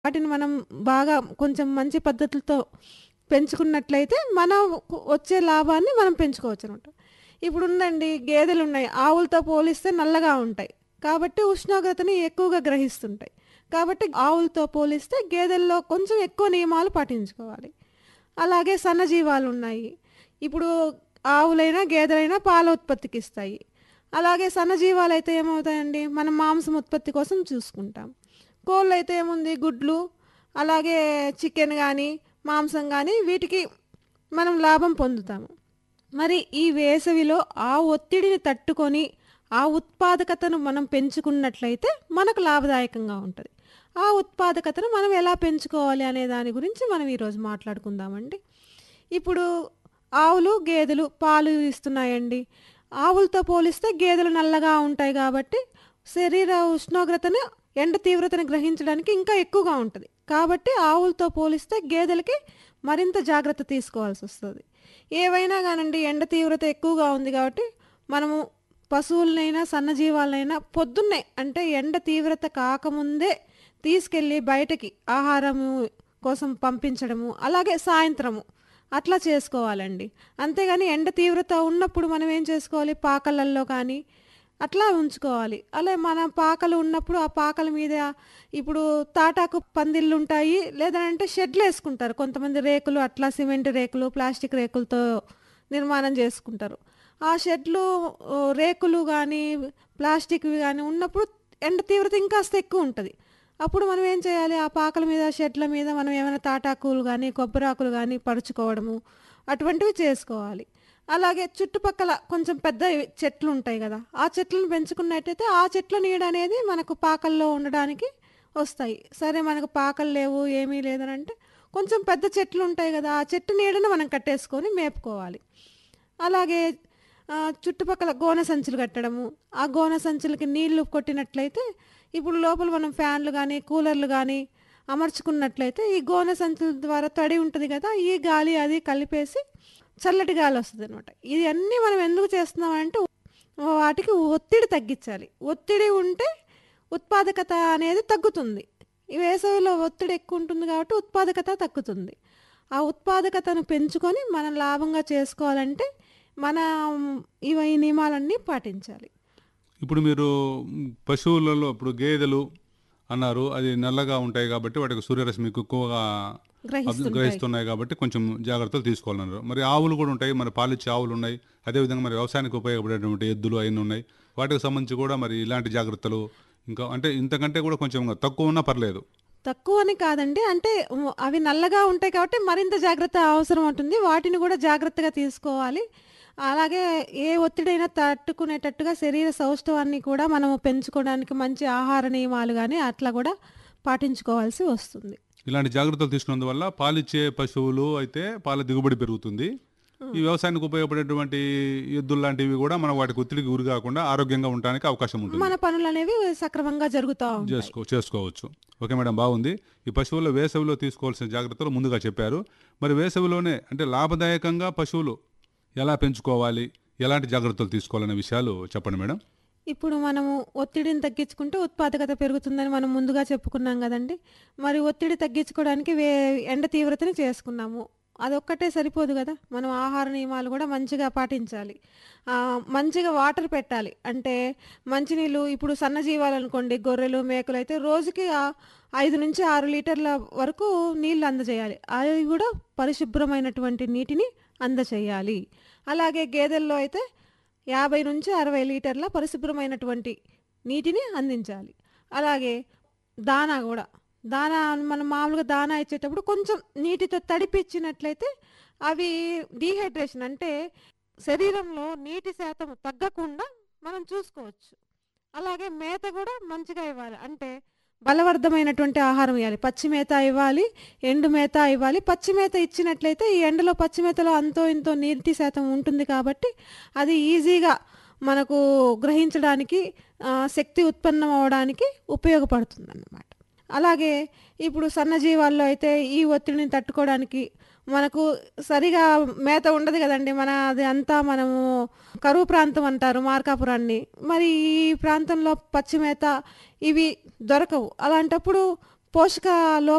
వాటిని మనం బాగా కొంచెం మంచి పద్ధతులతో పెంచుకున్నట్లయితే మనకు వచ్చే లాభాన్ని మనం పెంచుకోవచ్చనమాట. ఇప్పుడుందండి గేదెలున్నాయి. ఆవులతో పోలిస్తే నల్లగా ఉంటాయి. కాబట్టి ఉష్ణోగ్రతని ఎక్కువగా గ్రహిస్తుంటాయి. కాబట్టి ఆవులతో పోలిస్తే గేదెల్లో కొంచెం ఎక్కువ నియమాలు పాటించుకోవాలి. అలాగే సన్నజీవాలున్నాయి. ఇప్పుడు ఆవులైనా, గేదెలైనా పాల ఉత్పత్తికిస్తాయి. అలాగే సన్నజీవాలైతే ఏమవుతాయండి, మనం మాంసం ఉత్పత్తి కోసం చూసుకుంటాం. కోళ్ళైతే ఏముంది గుడ్లు, అలాగే చికెన్ గానీ, మాంసం గానీ వీటికి మనం లాభం పొందుతాము. మరి ఈ వేసవిలో ఆ ఒత్తిడిని తట్టుకొని, ఆ ఉత్పాదకతను మనం పెంచుకున్నట్లయితే మనకు లాభదాయకంగా ఉంటది. ఆ ఉత్పాదకతను మనం ఎలా పెంచుకోవాలి అనే దాని గురించి మనం ఈరోజు మాట్లాడుకుందామండి. ఇప్పుడు ఆవులు, గేదెలు పాలు ఇస్తున్నాయండి. ఆవులతో పోలిస్తే గేదెలు నల్లగా ఉంటాయి గాబట్టి, శరీర ఉష్ణోగ్రతను, ఎండ తీవ్రతను గ్రహించడానికి ఇంకా ఎక్కువగా ఉంటది. కాబట్టి ఆవులతో పోలిస్తే గేదెలకి మరింత జాగ్రత్త తీసుకోవాల్సొస్తది. ఏవైనా గానండి ఎండ తీవ్రత ఎక్కువగా ఉంది గాబట్టి, మనము పశువులనైనా, సన్నజీవాలనైనా పొద్దున్నే అంటే ఎండ తీవ్రత కాకముందే తీసుకెళ్ళి బయటకి ఆహారము కోసం పంపించడము, అలాగే సాయంత్రము అట్లా చేసుకోవాలండి. అంతేగాని ఎండ తీవ్రత ఉన్నప్పుడు మనం ఏం చేసుకోవాలి, పాకలల్లో కానీ అట్లా ఉంచుకోవాలి. అలా మన పాకలు ఉన్నప్పుడు ఆ పాకల మీద ఇప్పుడు తాటాకు పందిళ్ళుంటాయి. లేదనంటే షెడ్‌లేసుకుంటారు. కొంతమంది రేకులు అట్లా సిమెంట్ రేకులు, ప్లాస్టిక్ రేకులతో నిర్మాణం చేసుకుంటారు. ఆ షెడ్లు ఆహ్, రేకులు గానీ, ప్లాస్టిక్‌వి గానీ ఉన్నప్పుడు ఎండ తీవ్రత ఇంకాస్త ఎక్కువుంటది. అప్పుడు మనం ఏం చేయాలి, ఆ పాకల మీద, షెడ్ల మీద మనం ఏమైనా తాటాకులు గానీ, కొబ్బరాకులు గానీ పరుచుకోవడము, అటువంటివి చేసుకోవాలి. అలాగే చుట్టుపక్కల కొంచెం పెద్దవి చెట్లుంటాయి గదా! ఆ చెట్లను పెంచుకున్నట్టయితే ఆ చెట్ల నీడ అనేది మనకు పాకల్లో ఉండడానికి వస్తాయి. సరే మనకు పాకలు లేవు, ఏమీ లేదనంటే కొంచెం పెద్ద చెట్లుంటాయి గదా! ఆ చెట్టు నీడను మనం కట్టేసుకొని మేపుకోవాలి. అలాగే ఆహ్, చుట్టుపక్కల గోన సంచులు కట్టడము, ఆ గోన సంచులకి నీళ్లు కొట్టినట్లయితే ఇప్పుడు లోపల మనం ఫ్యాన్లు గానీ, కూలర్లు గానీ అమర్చుకున్నట్లయితే ఈ గోన సంచుల ద్వారా తడి ఉంటది గదా! ఈ గాలి అది కలిపేసి చల్లటి గాలొస్తదనమాట. ఇయన్నీ మనం ఎందుకు చేస్తున్నామంటే వాటికి ఒత్తిడి తగ్గించాలి. ఒత్తిడి ఉంటే ఉత్పాదకత అనేది తగ్గుతుంది. ఈ వేసవిలో ఒత్తిడి ఎక్కువుంటుంది గాబట్టి ఉత్పాదకత తగ్గుతుంది. ఆ ఉత్పాదకతను పెంచుకొని మనం లాభంగా చేసుకోవాలంటే మనం ఇవి ఈ నియమాలన్నీ పాటించాలి. ఇప్పుడు మీరు హ్మ్, పశువులలో ఇప్పుడు గేదెలు అన్నారు. అది నల్లగా ఉంటాయి గాబట్టి వాటికి సూర్యరశ్మి ఎక్కువగా అబ్ గ్రహిస్తుంటాయి. గ్రహిస్తున్నాయి గాబట్టి కొంచెం జాగ్రత్తలు తీసుకోవాలన్నారు. మరి ఆవులు గూడా ఉంటాయి. మరి పాలిచ్చే ఆవులున్నాయి. అదేవిధంగా మరి వ్యవసాయానికి ఉపయోగపడేటువంటి ఎద్దులు అయన్నున్నాయి. వాటికి సంబంధించి కూడా మరి ఇలాంటి జాగ్రత్తలు ఇంకా అంటే ఇంతకంటే కూడా కొంచెం తక్కువున్నా పర్లేదు. తక్కువని కాదండి. అంటే హ్మ్, అవి నల్లగా ఉంటాయి కాబట్టి మరింత జాగ్రత్త అవసరం ఉంటుంది. వాటిని గూడా జాగ్రత్తగా తీసుకోవాలి. అలాగే ఏ ఒత్తిడైనా తట్టుకునేటట్టుగా శరీర సౌష్ఠవాన్ని కూడా మనము పెంచుకోవడానికి మంచి ఆహార నియమాలు గానీ అట్లా గూడా పాటించుకోవాల్సి వస్తుంది. ఇలాంటి జాగ్రత్తలు తీసుకున్నందువల్ల పాలిచ్చే పశువులు అయితే పాల దిగుబడి పెరుగుతుంది. ఈ వ్యవసాయానికి ఉపయోగపడేటువంటి ఎద్దుల్లాంటివి గూడా మనం వాటికి ఒత్తిడికి గురి గాకుండా ఆరోగ్యంగా ఉండటానికి అవకాశం ఉంటుంది. మన పనులనేవి సక్రమంగా జరుగుతా ఉంటాయి. చేసుకో చేసుకోవచ్చు. ఓకే మేడం బాగుంది. ఈ పశువుల వేసవిలో తీసుకోవాల్సిన జాగ్రత్తలు ముందుగా చెప్పారు. మరి వేసవిలోనే అంటే లాభదాయకంగా పశువులు ఎలా పెంచుకోవాలి? ఎలాంటి జాగ్రత్తలు తీసుకోవాలనే విషయాలు చెప్పండి మేడం. ఇప్పుడు మనము ఒత్తిడిని తగ్గించుకుంటే ఉత్పాదకత పెరుగుతుందని మనం ముందుగా చెప్పుకున్నాం గదండీ! మరి ఒత్తిడి తగ్గించుకోవడానికి వే ఎండ తీవ్రతని చేసుకున్నాము. అదొక్కటే సరిపోదు గదా! మనం ఆహార నియమాలు గూడా మంచిగా పాటించాలి. ఆహ్, మంచిగా వాటర్ పెట్టాలి. అంటే మంచినీళ్ళు ఇప్పుడు సన్నజీవాలనుకోండి గొర్రెలు, మేకలైతే రోజుకి ఆహ్, 5-6 లీటర్ల వరకు నీళ్ళు అందజేయాలి. అవి గూడా పరిశుభ్రమైనటువంటి నీటిని అందచేయాలి. అలాగే గేదెల్లో అయితే 50-60 లీటర్ల పరిశుభ్రమైనటువంటి నీటిని అందించాలి. అలాగే దానా గూడా. దానా మనం మామూలుగా దానా ఇచ్చేటప్పుడు కొంచెం నీటితో తడిపిచ్చినట్లయితే అవి డీహైడ్రేషన్ అంటే శరీరంలో నీటి శాతం తగ్గకుండా మనం చూసుకోవచ్చు. అలాగే మేత గూడా మంచిగా ఇవ్వాలి. అంటే బలవర్ధమైనటువంటి ఆహారం ఇయ్యాలి. పచ్చి మేత ఇవ్వాలి, ఎండు మేత ఇవ్వాలి. పచ్చి మేత ఇచ్చినట్లయితే ఈ ఎండలో పచ్చి మేతలో అంతో ఇంతో నీటి శాతం ఉంటుంది కాబట్టి అది ఈజీగా మనకు గ్రహించడానికి ఆహ్, శక్తి ఉత్పన్నం అవ్వడానికి ఉపయోగపడుతుందన్నమాట. అలాగే ఇప్పుడు సన్నజీవాల్లో అయితే ఈ ఒత్తిడిని తట్టుకోవడానికి మనకు సరిగా మేత ఉండదు గదండీ! మన అది అంతా మనము కరువు ప్రాంతం అంటారు మార్కాపురాన్ని. మరి ఈ ప్రాంతంలో పచ్చి మేత ఇవి దొరకవు. అలాంటప్పుడు పోషక లో